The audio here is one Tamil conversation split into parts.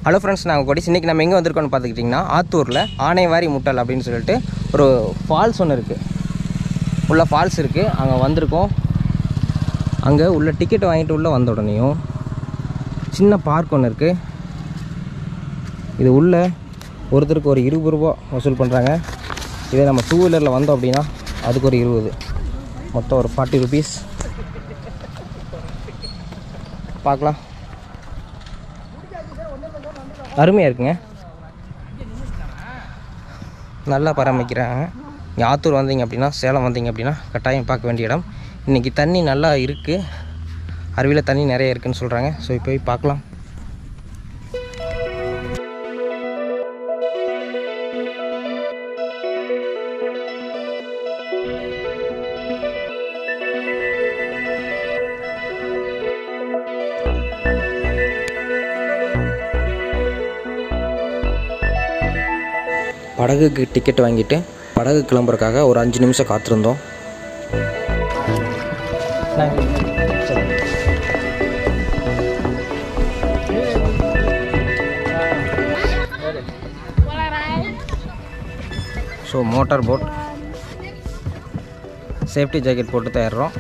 ஹலோ ஃப்ரெண்ட்ஸ் நாங்கள் கொடிஸ் இன்றைக்கி நம்ம எங்கே வந்திருக்கோம்னு பார்த்துக்கிட்டிங்கன்னா ஆத்தூரில் ஆனைவாரி முட்டல் அப்படின்னு சொல்லிட்டு ஒரு ஃபால்ஸ் ஒன்று இருக்குது உள்ள ஃபால்ஸ் இருக்குது அங்கே வந்திருக்கோம் அங்கே உள்ள டிக்கெட் வாங்கிட்டு உள்ளே வந்த உடனேயும் சின்ன பார்க் ஒன்று இருக்குது இது உள்ள ஒருத்தருக்கு ஒரு இருபது ரூபா வசூல் பண்ணுறாங்க இதே நம்ம டூ வீலரில் வந்தோம் அப்படின்னா அதுக்கு ஒரு இருபது மொத்தம் ஒரு ஃபார்ட்டி ருபீஸ் பார்க்கலாம் அருமையாக இருக்குங்க நல்லா பராமரிக்கிறாங்க இங்கே ஆத்தூர் வந்தீங்க அப்படின்னா சேலம் வந்தீங்க அப்படின்னா கட்டாயம் பார்க்க வேண்டிய இடம் இன்றைக்கி தண்ணி நல்லா இருக்குது அருவியில் தண்ணி நிறைய இருக்குன்னு சொல்கிறாங்க ஸோ இப்போ போய் பார்க்கலாம் படகுக்கு டிக்கெட் வாங்கிட்டு படகு கிளம்புறதுக்காக ஒரு அஞ்சு நிமிஷம் காத்திருந்தோம் so motor boat safety jacket போட்டு தயாரிறோம்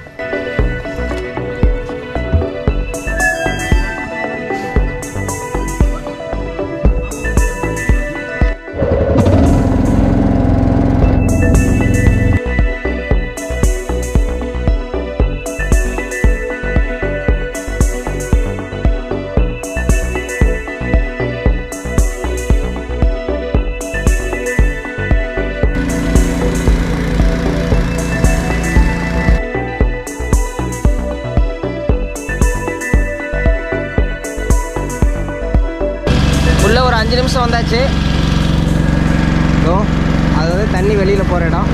உள்ள ஒரு அஞ்சு நிமிஷம் வந்தாச்சு ஸோ அது வந்து தண்ணி வெளியில் போகிற இடம்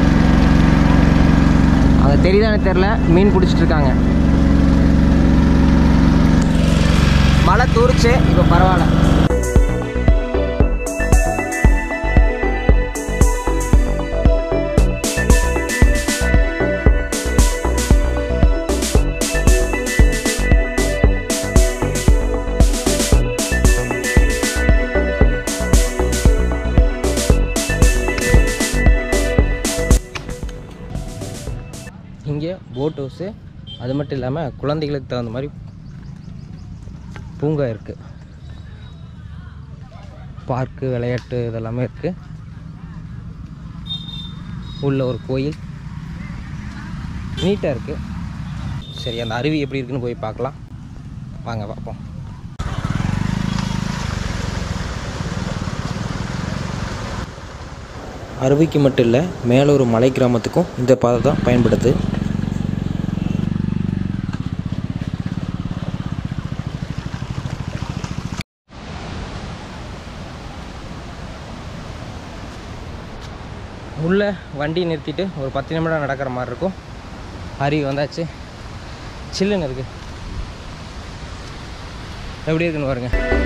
அங்கே தெரியுதானே தெரில மீன் பிடிச்சிட்டு இருக்காங்க மழை தூரிச்சு இப்போ பரவாயில்ல இங்கே போட் ஹவுஸு அது மட்டும் இல்லாமல் குழந்தைகளுக்கு தகுந்த மாதிரி பூங்கா இருக்குது பார்க்கு விளையாட்டு இதெல்லாமே இருக்குது உள்ள ஒரு கோயில் நீட்டாக இருக்குது சரி அந்த அருவி எப்படி இருக்குன்னு போய் பார்க்கலாம் வாங்க பார்ப்போம் அருவிக்கு மட்டும் இல்லை மேலூர் மலை கிராமத்துக்கும் இந்த பாதை தான் பயன்படுது உள்ளே வண்டி நிறுத்திட்டு ஒரு பத்து நிமிடம் நடக்கிற மாதிரி இருக்கும் அருவி வந்தாச்சு சில்லுன்னு இருக்கு எப்படி இருக்குன்னு பாருங்க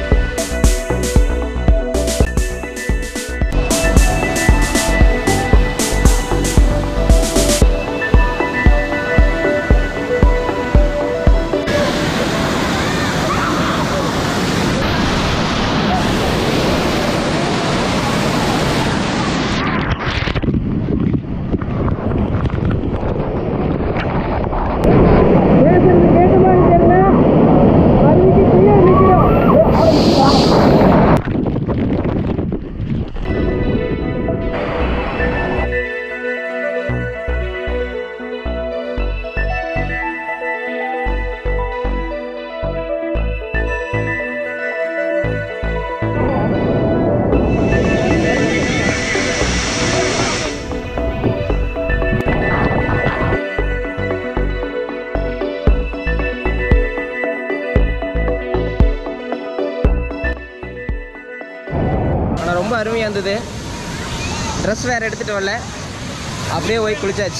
ஆனால் ரொம்ப அருமையாக இருந்தது ட்ரெஸ் வேறு எடுத்துகிட்டு வரல அப்படியே போய் குளிச்சாச்சு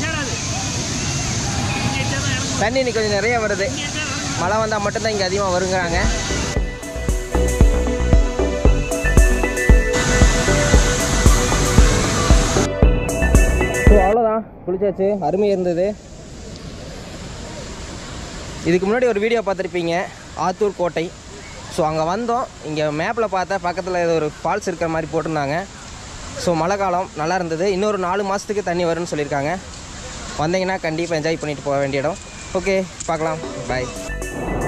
தண்ணி இன்னைக்கு கொஞ்சம் நிறைய வருது மழை வந்தால் மட்டும்தான் இங்கே அதிகமாக வருங்கிறாங்க ஸோ அவ்வளோதான் குளிச்சாச்சு அருமையாக இருந்தது இதுக்கு முன்னாடி ஒரு வீடியோ பார்த்துருப்பீங்க ஆத்தூர் கோட்டை ஸோ அங்கே வந்தோம் இங்கே மேப்பில் பார்த்தா பக்கத்தில் ஏதோ ஒரு ஃபால்ஸ் இருக்கிற மாதிரி போட்டிருந்தாங்க ஸோ மழை காலம் நல்லா இருந்தது இன்னொரு நாலு மாதத்துக்கு தண்ணி வரும்னு சொல்லியிருக்காங்க வந்தீங்கன்னா கண்டிப்பாக என்ஜாய் பண்ணிட்டு போக வேண்டிய இடம் ஓகே பார்க்கலாம் பாய்